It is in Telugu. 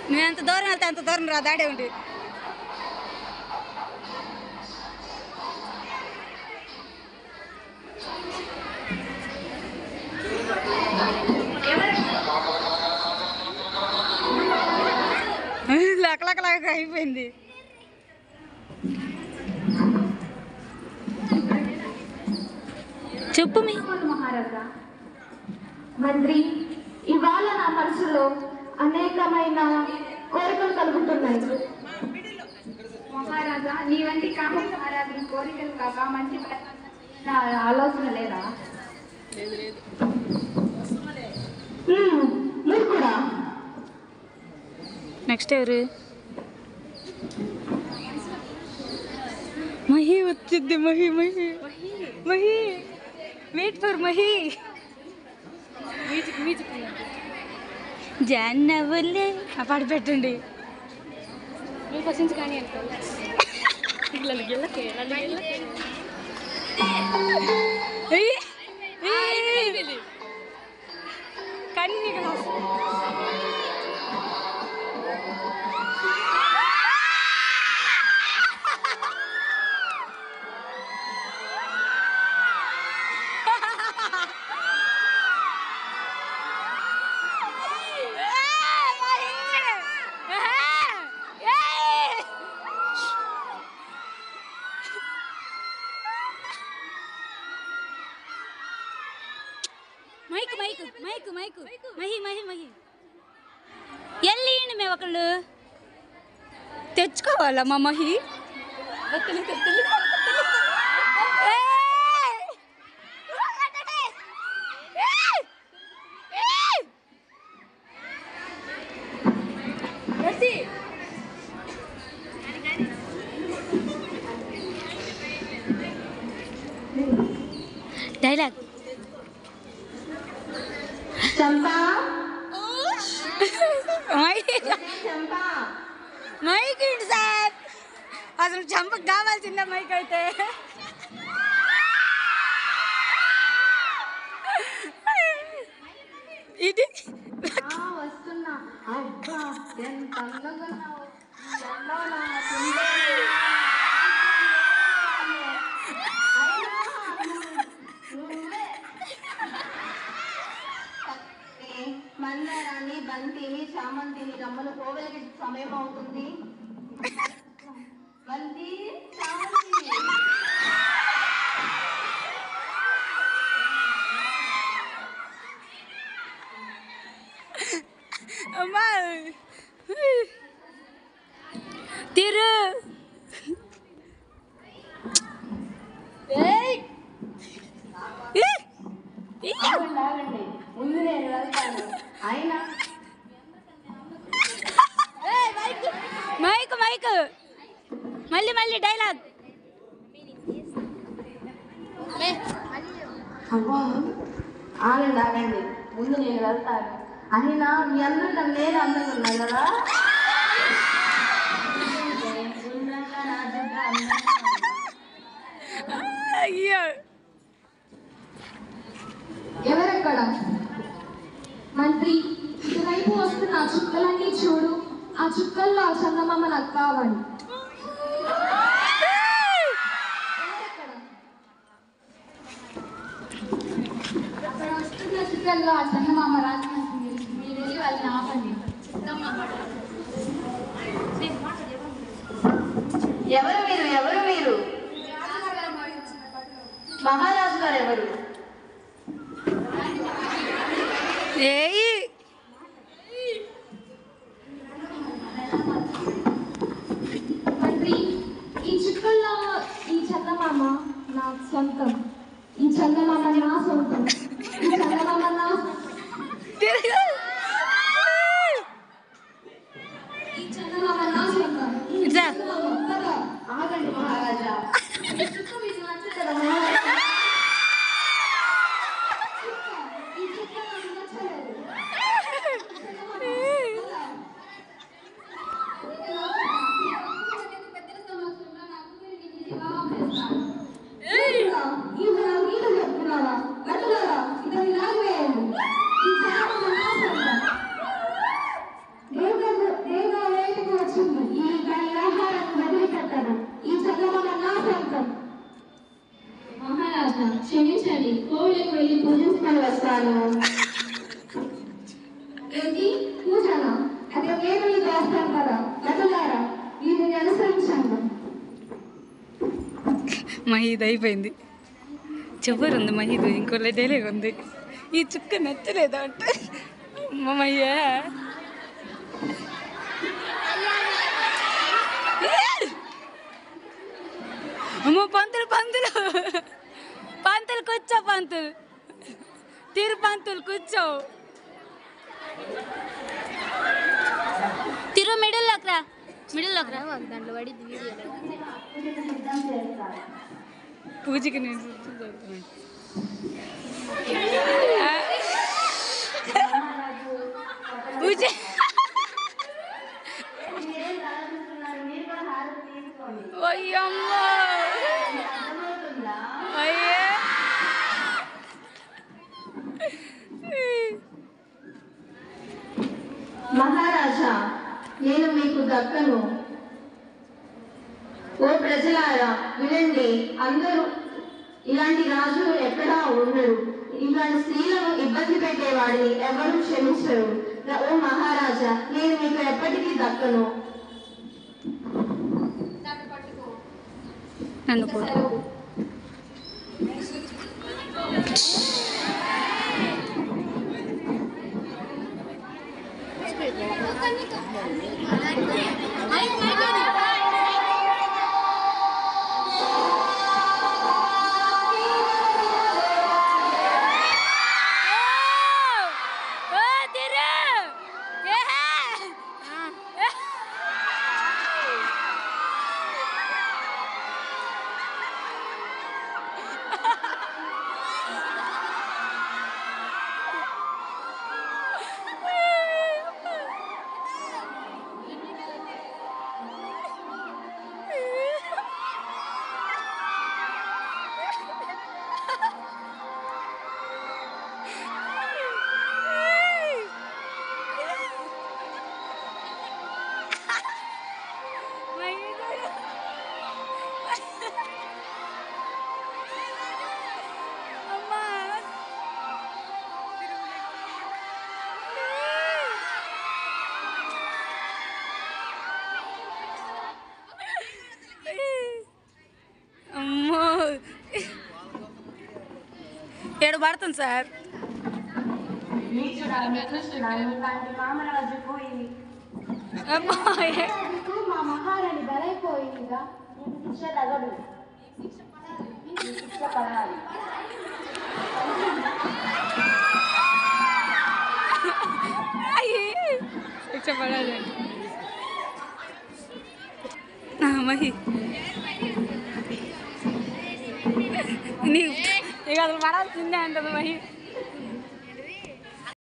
నువ్వు ఎంత దూరం వెళ్తే అంత దూరం రా దాడే ఉండి లకలకలాగా అయిపోయింది చెప్పు మీ మహారాజా మంత్రి ఇవాళ నా మనసులో అనేకమైన కోరికలు కలుగుతున్నాయి మహారాజా నీ వంటి కామ మహారాజు కోరికలు కాక మంచి నా ఆలోచన లేదా మ్మ్, మీరు కూడా నెక్స్ట్ ఎవరు మహి వచ్చింది మహి మహి మహి వెయిట్ ఫర్ మహి జాన్నవులే ఆ పాట పెట్టండి ఏయ్, ఏయ్. కన్నీ mic mic mic mic Mahi Mahi Mahi ఎల్లిండి మేము ఒకళ్ళు తెచ్చుకోవాలా మా మహి ఏయ్! ఏయ్! ఏయ్! రసి డైలాగ్ చంపా మైక్ చంపా మైక్ ఏంటి సార్ అసలు చంపకు కావాల్సిందే మైక్ అయితే ఇది ఆ, వస్తున్నా అబ్బా ఎంత అందంగా ఉన్నావు ఈ అందంలో నా కుందేలు. అయినా నువ్వే. ఏ, మందారాన్ని బంతిని చామంతిని రమ్మను కోవెలకి సమయం అవుతుంది బంతి చామంతి అమ్మా తిరు ఏయ్! ఏ! ఏ! ఆగండి, ఆగండి. ముందు నేను వెళ్తాను అయినా మైక్ మైక్ మళ్ళీ మళ్ళీ డైలాగ్ అవ్వా ఆగండి ఆగండి ముందు నేను వెళ్తాను అయినా మీ అందరూ నన్ను నేను అందంగా ఉన్నా కదా గుండ్రంగా నా జుట్టు అందంగా ఉంది. అయ్యో ఎవరెక్కడ మంత్రి ఇటువైపు వస్తున్న ఆ చుక్కలన్నీ చూడు ఆ చుక్కల్లో ఆ చందమామ నాకు కావాలి ఎవరెక్కడ? అక్కడ వస్తున్న చుక్కల్లో ఆ చందమామ రాజమంత్రి మీరు మీరు వెళ్ళి వాళ్ళని ఆపండి ఎవరు మీరు ఎవరు మీరు మహారాజు గారు ఎవరు ఏయ్ మంత్రి ఈ చుక్కల్లో ఈ చందమామ నా సొంతం ఈ చందమామ నా సొంతం ఈ చందమామ నా తిరుగు ఈ చందమామ నా సొంతం ఈ ఇట్రా. చందమామ పద. ఆగండి మహారాజా ఈ చుక్క మీకు నచ్చలేదా మహారాజా చుక్క, ఈ చుక్క నాకు నచ్చలేదు ఏంటి పూజనా అది నేను మీకు చేస్తాను కదా నటులారా వీరిని అనుసరించండి మహీద్ అయిపోయింది చివరి ఉంది మహీద్ ఇంకో డైలాగ్ ఉంది ఈ చుక్క నచ్చలేదు అంటే అమ్మయ్యా అమ్మో పంతులు పంతులు పంతులు కూర్చో పంతులు తిరు పంతులు కూర్చో తిరు మిడిల్లోకి రా మిడిల్లోకి రా దాంట్లో పడింది వీడియోలో పూజకి నేను చూస్తున్నాను. పూజ అయ్యమ్మ అయ్యే మహారాజా నేను మీకు దక్కను ఓ ప్రజలారా వినండి అందరూ ఇలాంటి రాజు ఎక్కడా ఉండరు ఇలాంటి స్త్రీలను ఇబ్బంది పెట్టేవాడిని ఎవరు క్షమించరు ర- ఓ మహారాజా నేను మీకు ఎప్పటికీ దక్కను నన్ను కూడా ఓ తిరు ఏహే అమ్మో ఏడు పడుతుంది సార్ అమ్మా ఏ- నీకు మా మహారాణి బలైపోయిందిగా అయ్యి శిక్ష పడాలండి మహి నీ ఇక అసలు పడాల్సిందే అంటది మహి